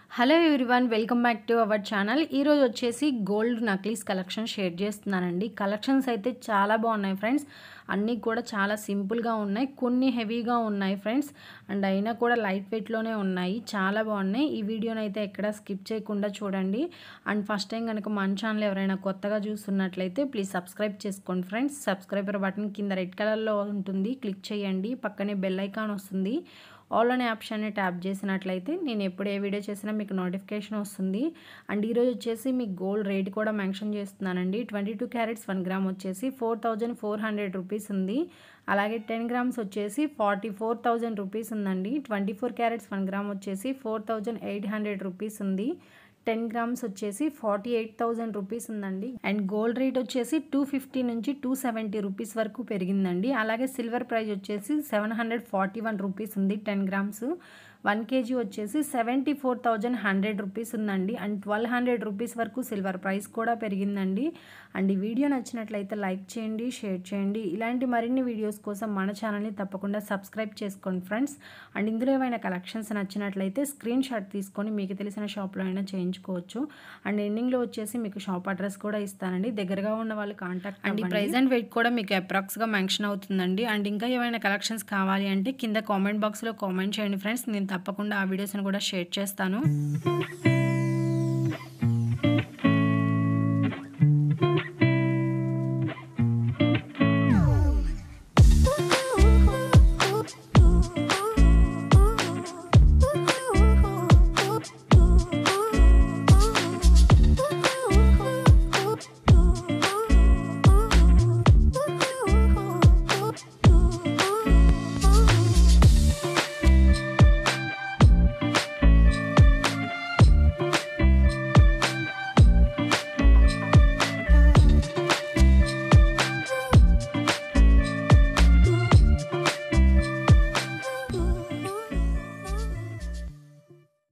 hello everyone welcome back to our channel ఈరోజు వచ్చేసి gold necklace collection share చేస్తున్నానండి collections అయితే చాలా బాగున్నాయి ఫ్రెండ్స్ అన్నీ కూడా చాలా సింపుల్గా ఉన్నాయి కొన్ని హెవీగా ఉన్నాయి ఫ్రెండ్స్ అండ్ అయినా కూడా లైట్ వెయిట్లోనే ఉన్నాయి చాలా బాగున్నాయి ఈ వీడియోని అయితే ఎక్కడ స్కిప్ చేయకుండా చూడండి అండ్ ఫస్ట్ టైం కనుక మన ఛానల్ ఎవరైనా కొత్తగా చూస్తున్నట్లయితే ప్లీజ్ సబ్స్క్రైబ్ చేసుకోండి ఫ్రెండ్స్ సబ్స్క్రైబర్ బటన్ కింద రెడ్ కలర్లో ఉంటుంది క్లిక్ చేయండి పక్కనే బెల్ ఐకాన్ వస్తుంది ఆల్ అనే ఆప్షన్ని ట్యాప్ చేసినట్లయితే నేను ఎప్పుడు ఏ వీడియో చేసినా మీకు నోటిఫికేషన్ వస్తుంది అండ్ ఈరోజు వచ్చేసి మీకు గోల్డ్ రేట్ కూడా మెన్షన్ చేస్తున్నానండి twenty two carats one gram వచ్చేసి four thousand four hundred rupees ఉంది అలాగే టెన్ గ్రామ్స్ వచ్చేసి ఫార్టీ ఫోర్ థౌజండ్ రూపీస్ ఉందండి twenty four carats one gram వచ్చేసి four thousand eight hundred rupees ఉంది టెన్ గ్రామ్స్ వచ్చేసి ఫార్టీ ఎయిట్ థౌజండ్ రూపీస్ ఉందండి and gold rate వచ్చేసి టూ ఫిఫ్టీ నుంచి టూ సెవెంటీ రూపీస్ వరకు పెరిగిందండి అలాగే సిల్వర్ ప్రైస్ వచ్చేసి seven hundred forty one rupees ఉంది టెన్ గ్రామ్స్ వన్ కేజీ వచ్చేసి seventy four thousand hundred rupees ఉందండి అండ్ ట్వెల్వ్ హండ్రెడ్ రూపీస్ వరకు సిల్వర్ ప్రైస్ కూడా పెరిగిందండి అండ్ ఈ వీడియో నచ్చినట్లయితే లైక్ చేయండి షేర్ చేయండి ఇలాంటి మరిన్ని వీడియోస్ కోసం మన ఛానల్ని తప్పకుండా సబ్స్క్రైబ్ చేసుకోండి ఫ్రెండ్స్ అండ్ ఇందులో ఏమైనా కలెక్షన్స్ నచ్చినట్లయితే స్క్రీన్ షాట్ తీసుకొని మీకు తెలిసిన షాప్లో అయినా చేయించుకోవచ్చు అండ్ ఎండింగ్లో వచ్చేసి మీకు షాప్ అడ్రస్ కూడా ఇస్తానండి దగ్గరగా ఉన్న వాళ్ళు కాంటాక్ట్ అండ్ ఈ ప్రైస్ అండ్ వెయిట్ కూడా మీకు అప్రాక్స్గా మెన్షన్ అవుతుందండి అండ్ ఇంకా ఏమైనా కలెక్షన్స్ కావాలి అంటే కింద కామెంట్ బాక్స్లో కామెంట్ చేయండి ఫ్రెండ్స్ నేను తప్పకుండా ఆ వీడియోస్ని కూడా షేర్ చేస్తాను